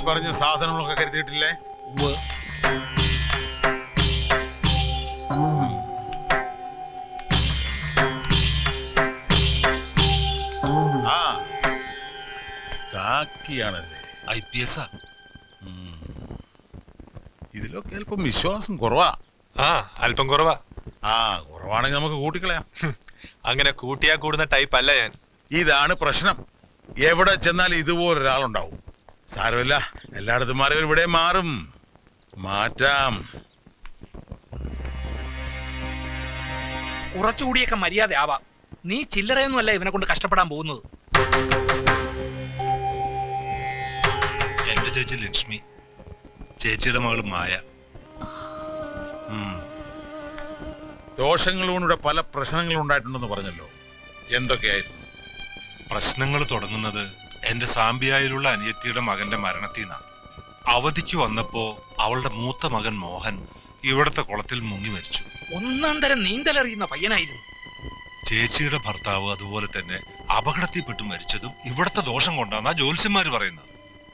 പറഞ്ഞ സാധനങ്ങളൊക്കെ കരുതിയിട്ടില്ലേ ആ കാക്കിയാണല്ലേ ഐ പി എസ് ഇതിലൊക്കെ അല്പം വിശ്വാസം കുറവാ ആ അല്പം കുറവാ ആ കുറവാണെങ്കിൽ നമുക്ക് കൂട്ടിക്കളയാം അങ്ങനെ കൂട്ടിയാ കൂടുന്ന ടൈപ്പ് അല്ല ഞാൻ ഇതാണ് പ്രശ്നം എവിടെ ചെന്നാലും ഇതുപോലെ ഒരാളുണ്ടാവും സാരമില്ല എല്ലായിടത്തും മാറിയവർ ഇവിടെ മാറും മാറ്റാം കുറച്ചുകൂടിയൊക്കെ മര്യാദ ആവാം നീ ചില്ലറയൊന്നുമല്ല ഇവനെ കൊണ്ട് കഷ്ടപ്പെടാൻ പോകുന്നത് എന്റെ ചേച്ചി ലക്ഷ്മി ചേച്ചിയുടെ മകള് മായ ഉം. ദോഷങ്ങളിലൂടെ പല പ്രശ്നങ്ങളും ഉണ്ടായിട്ടുണ്ടെന്ന് പറഞ്ഞല്ലോ എന്തൊക്കെയായിരുന്നു പ്രശ്നങ്ങൾ തുടങ്ങുന്നത് എന്റെ സാമ്പിയായിലുള്ള അനിയത്തിയുടെ മകന്റെ മരണത്തിൽ നിന്നാണ് അവധിക്ക് വന്നപ്പോ അവളുടെ മൂത്ത മകൻ മോഹൻ ഇവിടത്തെ കുളത്തിൽ മുങ്ങി മരിച്ചു ഒന്നാം തരം നീന്തലറിയുന്ന പയ്യനായിരുന്നു ചേച്ചിയുടെ ഭർത്താവ് അതുപോലെ തന്നെ അപകടത്തിൽപ്പെട്ട് മരിച്ചതും ഇവിടത്തെ ദോഷം കൊണ്ടാണ് ജ്യോത്സ്യന്മാര് പറയുന്നത്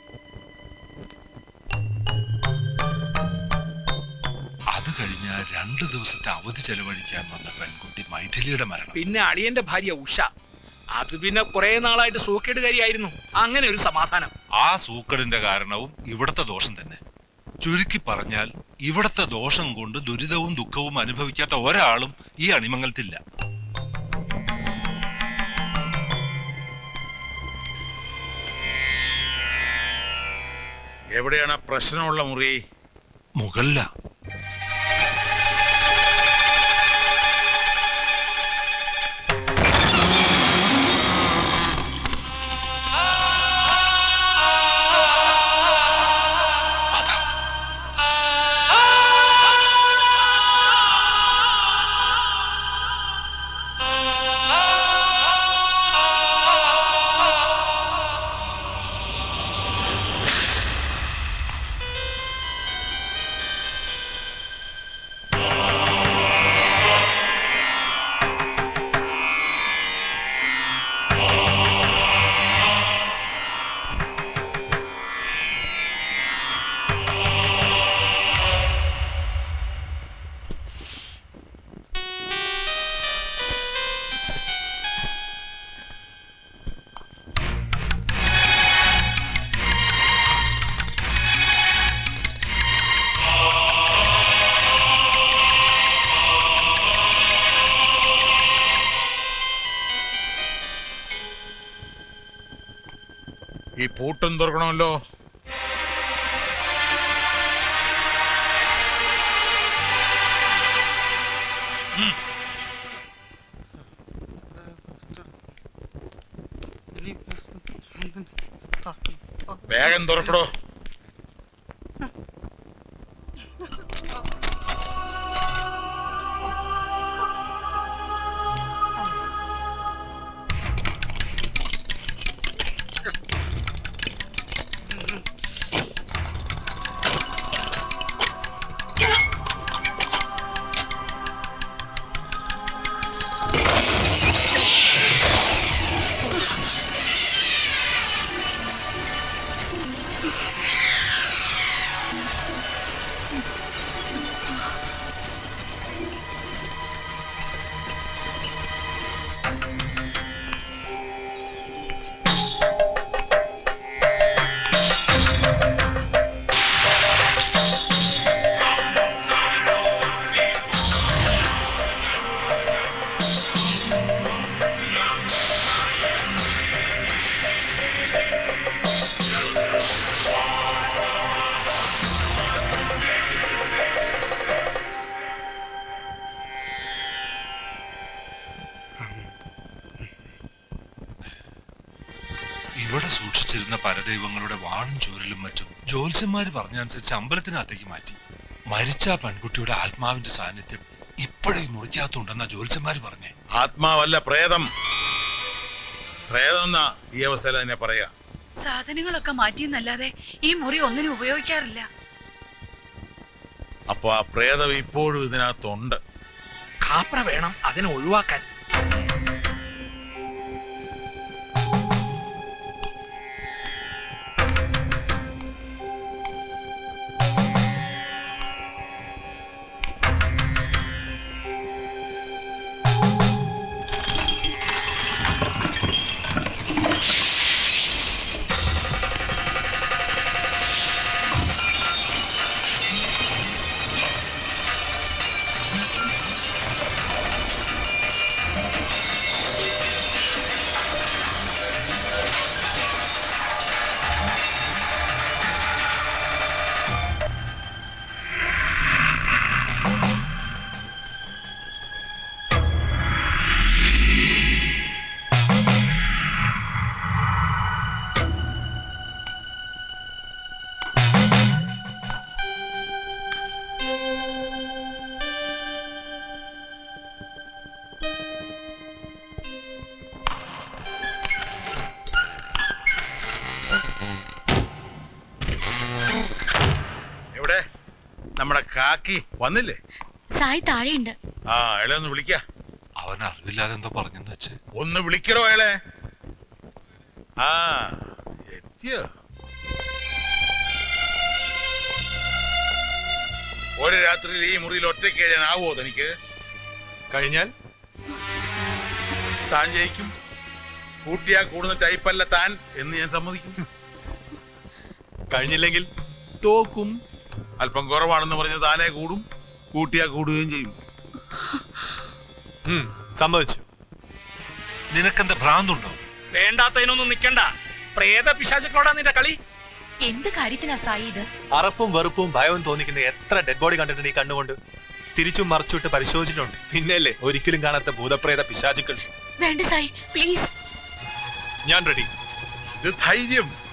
അത് കഴിഞ്ഞ രണ്ടു ദിവസത്തെ അവധി ചെലവഴിക്കാൻ വന്ന പെൺകുട്ടി മൈഥിലിയുടെ മരണം പിന്നെ അളിയന്റെ ഭാര്യ ഉഷ അത് പിന്നെ കുറെ നാളായിട്ട് സൂക്കേടുകാരിയായിരുന്നു അങ്ങനെ ഒരു സമാധാനം ആ സൂക്കടിന്റെ കാരണവും ഇവിടത്തെ ദോഷം തന്നെ ചുരുക്കി പറഞ്ഞാൽ ഇവിടത്തെ ദോഷം കൊണ്ട് ദുരിതവും ദുഃഖവും അനുഭവിക്കാത്ത ഒരാളും ഈ അണിമംഗലത്തില്ല എവിടെയാണ് ആ പ്രശ്നമുള്ള മുറി മുകളില ഈ പൂട്ടും തുറക്കണമല്ലോ വേഗം തുറക്കടോ ഇവിടെ സൂക്ഷിച്ചിരുന്ന പരദൈവങ്ങളുടെ വാണും ചോരലും മറ്റും ജ്യോത്സ്യന്മാര് പറഞ്ഞനുസരിച്ച് അമ്പലത്തിനകത്തേക്ക് മാറ്റി മരിച്ച ആ പെൺകുട്ടിയുടെ ആത്മാവിന്റെ സാന്നിധ്യം ഇപ്പോഴേ ഈ മുറിക്കകത്തുണ്ടെന്നാ ജ്യോത്സ്യന്മാര് പറഞ്ഞേ ആത്മാവല്ല പ്രേതം പ്രേതം എന്നാ ഈ അവസ്ഥയിൽ തന്നെ പറയാ സാധനങ്ങളൊക്കെ മാറ്റിയെന്നല്ലാതെ ഈ മുറി ഒന്നിനും ഉപയോഗിക്കാറില്ല അപ്പൊ ആ പ്രേതം ഇപ്പോഴും ഇതിനകത്തുണ്ട് കാപ്ര വേണം അതിനെ ഒഴിവാക്കാൻ കാക്കി വന്നില്ലേ സായി താഴെയുണ്ട് ആ അയാളെ ഒന്ന് വിളിക്ക അവൻ അറിവില്ലാതെ എന്തോ പറഞ്ഞെന്ന് വെച്ച് ഒന്ന് വിളിക്കടോ അയാളെ ആ എത്തിയോ ഒരു രാത്രിയിൽ ഈ മുറിയിൽ ഒറ്റയ്ക്ക് കഴിയാനാവോ തനിക്ക് കഴിഞ്ഞാൽ താൻ ജയിക്കും കൂട്ടിയാ കൂടുന്ന ടൈപ്പല്ല താൻ എന്ന് ഞാൻ സമ്മതിക്കും കഴിഞ്ഞില്ലെങ്കിൽ തോക്കും അല്പം കുറവാണെന്ന് പറഞ്ഞ് താനേ കൂടും കൂട്ടിയാ കൂടുകയും ചെയ്യും ഉം, സമ്മതിച്ചു നിനക്കെന്താ ഭ്രാന്തുണ്ടോ വേണ്ടാത്തതിനൊന്നും നിക്കണ്ട പ്രേത പിശാചുക്കളോടാ നിന്റെ കളി എന്ത് കാര്യത്തിനാ സായി ഇത് അറപ്പും വെറുപ്പും ഭയവും തോന്നിക്കുന്ന എത്ര ഡെഡ് ബോഡി കണ്ടിട്ടുണ്ട് ഈ കണ്ണുകൊണ്ട് തിരിച്ചും മറിച്ചിട്ട് പരിശോധിച്ചിട്ടുണ്ട് പിന്നെയല്ലേ ഒരിക്കലും കാണാത്ത ഭൂതപ്രേത പിശാചുക്കൾ വേണ്ട സായി പ്ലീസ് ഞാൻ റെഡി ഇത് ധൈര്യം